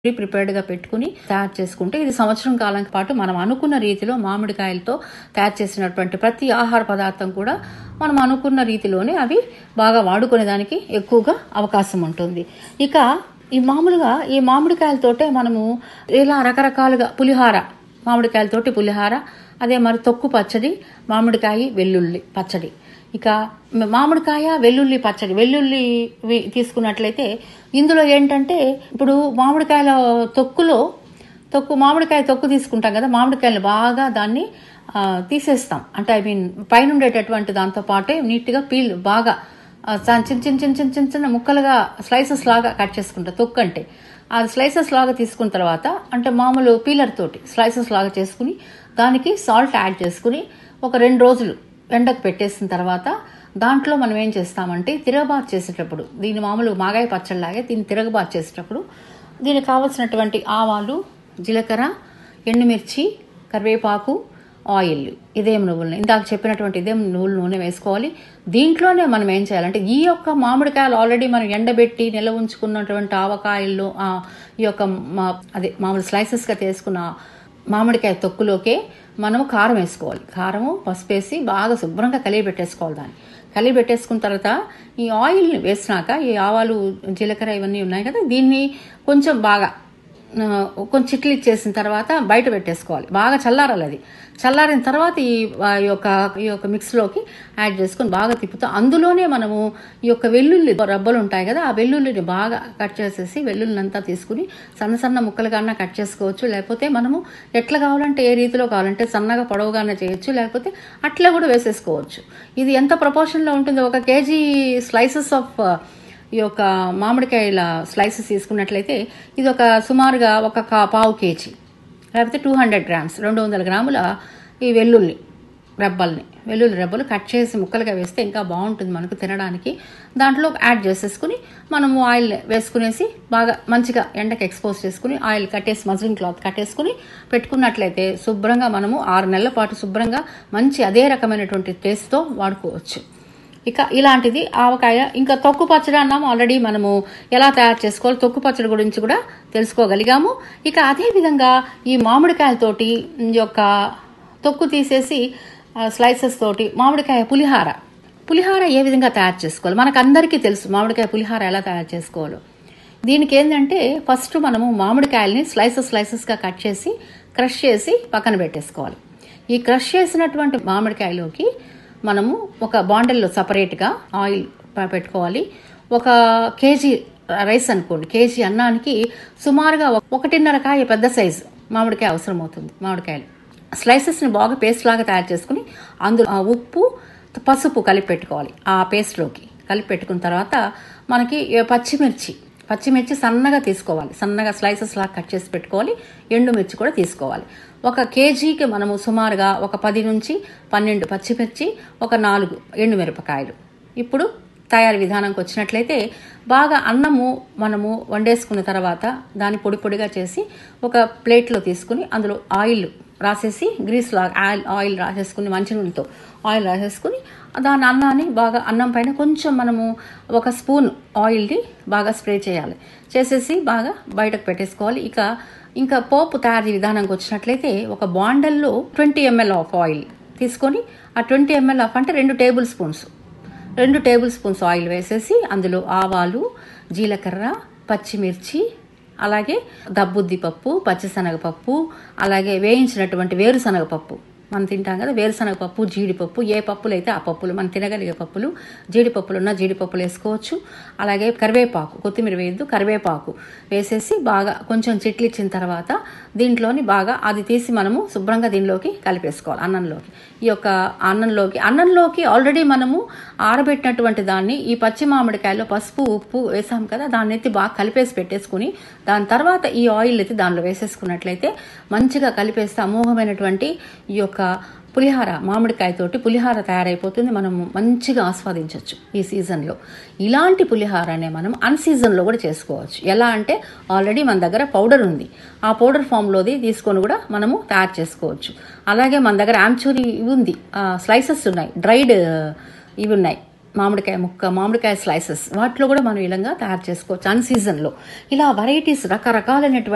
pre ప్రిపేర్డ్గా పెట్టుకుని తయారు చేసుకుంటే ఇది సంవత్సరం కాలం పాటు మనం అనుకున్న రీతిలో మామిడికాయలతో తయారు చేసినటువంటి ప్రతి ఆహార పదార్థం కూడా మనం అనుకున్న రీతిలోనే అవి బాగా వాడుకునేదానికి ఎక్కువగా అవకాశం ఉంటుంది ఇక ఈ మామూలుగా ఈ మామిడికాయలతోటే మనము ఇలా రకరకాలుగా పులిహార మామిడికాయలతోటి పులిహార అదే మరి తొక్కు పచ్చడి మామిడికాయ వెల్లుల్లి పచ్చడి ఇక మామిడికాయ వెల్లుల్లి పచ్చడి వెల్లుల్లి వి- తీసుకున్నట్లయితే ఇందులో ఏంటంటే ఇప్పుడు మామిడికాయల తొక్కులో తొక్కు మామిడికాయ తొక్కు తీసుకుంటాం కదా మామిడికాయలు బాగా దాన్ని ఆ, తీసేస్తాం అంటే ఐ మీన్ పైన ఉండేటటువంటి దాంతో పాటే నీట్గా పీల్ బాగా ఆ, చ- చిన్న చిన్న చిన్న చిన్న చిన్న చిన్న ముక్కలుగా స్లైసెస్ లాగా కట్ చేసుకుంటా తొక్కు అంటే ఆ స్లైసెస్ లాగా తీసుకున్న తర్వాత అంటే మామూలు పీలర్ తోటి స్లైసెస్ లాగా చేసుకుని దానికి సాల్ట్ యాడ్ చేసుకుని ఒక రెండు రోజులు ఎండకు పెట్టేసిన తర్వాత దాంట్లో మనం ఏం చేస్తామంటే తిరగబాతు చేసేటప్పుడు దీని మామూలు మాగాయ పచ్చడిలాగే దీన్ని తిరగబాతు చేసేటప్పుడు దీనికి కావలసినటువంటి ఆవాలు జీలకర్ర ఎండుమిర్చి కరివేపాకు ఆయిల్ ఇదేం నువ్వులు ఇందాక చెప్పినటువంటి ఇదేం నువ్వుల నూనె వేసుకోవాలి దీంట్లోనే మనం ఏం చేయాలంటే ఈ యొక్క మామిడికాయలు ఆల్రెడీ మనం ఎండబెట్టి నిల్వ ఉంచుకున్నటువంటి ఆవకాయల్లో ఆ, ఈ యొక్క మా అదే మామూలు స్లైసెస్గా తీసుకున్న మామిడికాయ తొక్కులోకే మనము కారం వేసుకోవాలి కారము పసుపు వేసి బాగా శుభ్రంగా కలిగి పెట్టేసుకోవాలి దాన్ని కలిగి పెట్టేసుకున్న తర్వాత ఈ ఆయిల్ని వేసినాక ఈ ఆవాలు జీలకర్ర ఇవన్నీ ఉన్నాయి కదా దీన్ని కొంచెం బాగా ఆ, కొంచెం చిట్లు ఇచ్చేసిన తర్వాత బయట పెట్టేసుకోవాలి బాగా చల్లారాలి అది చల్లారిన తర్వాత ఈ ఆ యొక్క ఈ యొక్క మిక్స్లోకి యాడ్ చేసుకొని బాగా తిప్పుతాం అందులోనే మనము ఈ యొక్క వెల్లుల్లి రబ్బలు ఉంటాయి కదా ఆ వెల్లుల్లిని బాగా కట్ చేసేసి వెల్లుల్లిని అంతా తీసుకుని సన్న సన్న ముక్కలుగా కట్ చేసుకోవచ్చు లేకపోతే మనము ఎట్లా కావాలంటే ఏ రీతిలో కావాలంటే సన్నగా పొడవుగానే చేయొచ్చు లేకపోతే అట్లా కూడా వేసేసుకోవచ్చు ఇది ఎంత ప్రపోర్షన్లో ఉంటుందో ఒక కేజీ స్లైసెస్ ఆఫ్ ఈ యొక్క మామిడికాయల స్లైసెస్ తీసుకున్నట్లయితే ఇది ఒక సుమారుగా ఒక కా- పావు కేజీ లేకపోతే టూ హండ్రెడ్ గ్రామ్స్ రెండు వందల గ్రాముల ఈ వెల్లుల్లి రెబ్బల్ని వెల్లుల్లి రెబ్బలు కట్ చేసి ముక్కలుగా వేస్తే ఇంకా బాగుంటుంది మనకు తినడానికి దాంట్లో యాడ్ చేసేసుకుని మనము ఆయిల్ వేసుకునేసి బాగా మంచిగా ఎండకి ఎక్స్పోజ్ చేసుకుని ఆయిల్ కట్టేసి మజ్లిన్ క్లాత్ కట్టేసుకుని పెట్టుకున్నట్లయితే శుభ్రంగా మనము ఆరు నెలల పాటు శుభ్రంగా మంచి అదే రకమైనటువంటి టేస్ట్తో వాడుకోవచ్చు ఇక ఇలాంటిది ఆవకాయ ఇంకా తొక్కు పచ్చడి అన్నాము ఆల్రెడీ మనము ఎలా తయారు చేసుకోవాలి తొక్కు పచ్చడి గురించి కూడా తెలుసుకోగలిగాము ఇక అదే విధంగా ఈ మామిడికాయలతోటి ఈ యొక్క తొక్కు తీసేసి ఆ, స్లైసెస్ తోటి మామిడికాయ పులిహార పులిహార ఏ విధంగా తయారు చేసుకోవాలి మనకు అందరికీ తెలుసు మామిడికాయ పులిహార ఎలా తయారు చేసుకోవాలో దీనికి ఏంటంటే ఫస్ట్ మనము మామిడికాయల్ని స్లైసెస్ స్లైసెస్గా కట్ చేసి క్రష్ చేసి పక్కన పెట్టేసుకోవాలి ఈ క్రష్ చేసినటువంటి మామిడికాయలోకి మనము ఒక బాండల్లో సపరేట్గా ఆయిల్ ప- పెట్టుకోవాలి ఒక కేజీ రైస్ అనుకోండి కేజీ అన్నానికి సుమారుగా ఒక- ఒకటిన్నర కాయ పెద్ద సైజు మామిడికాయ అవసరం అవుతుంది మామిడికాయలు స్లైసెస్ని బాగా పేస్ట్ లాగా తయారు చేసుకుని అందులో ఆ ఉప్పు పసుపు కలిపి పెట్టుకోవాలి ఆ పేస్ట్లోకి కలిపి పెట్టుకున్న తర్వాత మనకి ఏ పచ్చిమిర్చి పచ్చిమిర్చి సన్నగా తీసుకోవాలి సన్నగా స్లైసెస్ లాగా కట్ చేసి పెట్టుకోవాలి ఎండుమిర్చి కూడా తీసుకోవాలి ఒక కేజీకి మనము సుమారుగా ఒక పది నుంచి పన్నెండు పచ్చిమిర్చి ఒక నాలుగు ఎండుమిరపకాయలు ఇప్పుడు తయారీ విధానంకి వచ్చినట్లయితే బాగా అన్నము మనము వండేసుకున్న తర్వాత దాన్ని పొడి పొడిగా చేసి ఒక ప్లేట్లో తీసుకుని అందులో ఆయిల్ రాసేసి గ్రీస్ లా ఆయిల్ ఆయిల్ రాసేసుకుని మంచి నూనెతో ఆయిల్ రాసేసుకుని దాని అన్నాన్ని బాగా అన్నం పైన కొంచెం మనము ఒక స్పూన్ ఆయిల్ని బాగా స్ప్రే చేయాలి చేసేసి బాగా బయటకు పెట్టేసుకోవాలి ఇక ఇంకా పోపు తయారీ విధానంకి వచ్చినట్లయితే ఒక బాండల్లో ట్వంటీ ఎంఎల్ ఆఫ్ ఆయిల్ తీసుకొని ఆ ట్వంటీ ఎంఎల్ ఆఫ్ అంటే రెండు టేబుల్ స్పూన్స్ రెండు టేబుల్ స్పూన్స్ ఆయిల్ వేసేసి అందులో ఆవాలు జీలకర్ర పచ్చిమిర్చి అలాగే దబ్బుద్ది పప్పు పచ్చిశనగపప్పు అలాగే వేయించినటువంటి వేరుశనగ పప్పు మనం తింటాం కదా వేరుశనగ పప్పు జీడిపప్పు ఏ పప్పులు అయితే ఆ పప్పులు మనం తినగలిగే పప్పులు జీడిపప్పులు ఉన్న జీడిపప్పులు వేసుకోవచ్చు అలాగే కరివేపాకు కొత్తిమీర వేయద్దు కరివేపాకు వేసేసి బాగా కొంచెం చిట్లిచ్చిన తర్వాత దీంట్లోని బాగా అది తీసి మనము శుభ్రంగా దీనిలోకి కలిపేసుకోవాలి అన్నంలోకి ఈ యొక్క అన్నంలోకి అన్నంలోకి ఆల్రెడీ మనము ఆరబెట్టినటువంటి దాన్ని ఈ పచ్చి మామిడికాయలో పసుపు ఉప్పు వేసాం కదా దాన్ని ఎత్తి బాగా కలిపేసి పెట్టేసుకుని దాని తర్వాత ఈ ఆయిల్ ఎత్తి దానిలో వేసేసుకున్నట్లయితే మంచిగా కలిపేస్తే అమోఘమైనటువంటి ఈ యొక్క పులిహార మామిడికాయతోటి పులిహార తయారైపోతుంది మనం మంచిగా ఆస్వాదించవచ్చు ఈ సీజన్లో ఇలాంటి పులిహారనే మనం అన్ సీజన్లో కూడా చేసుకోవచ్చు ఎలా అంటే ఆల్రెడీ మన దగ్గర పౌడర్ ఉంది ఆ పౌడర్ ఫామ్లోది తీసుకొని కూడా మనము తయారు చేసుకోవచ్చు అలాగే మన దగ్గర ఆంచూరి ఇవి ఉంది స్లైసెస్ ఉన్నాయి డ్రైడ్ ఇవి ఉన్నాయి మామిడికాయ ముక్క మామిడికాయ స్లైసెస్ వాటిలో కూడా మనం ఇలాగా తయారు చేసుకోవచ్చు అన్ సీజన్లో ఇలా వెరైటీస్ రకరకాలైనటువంటి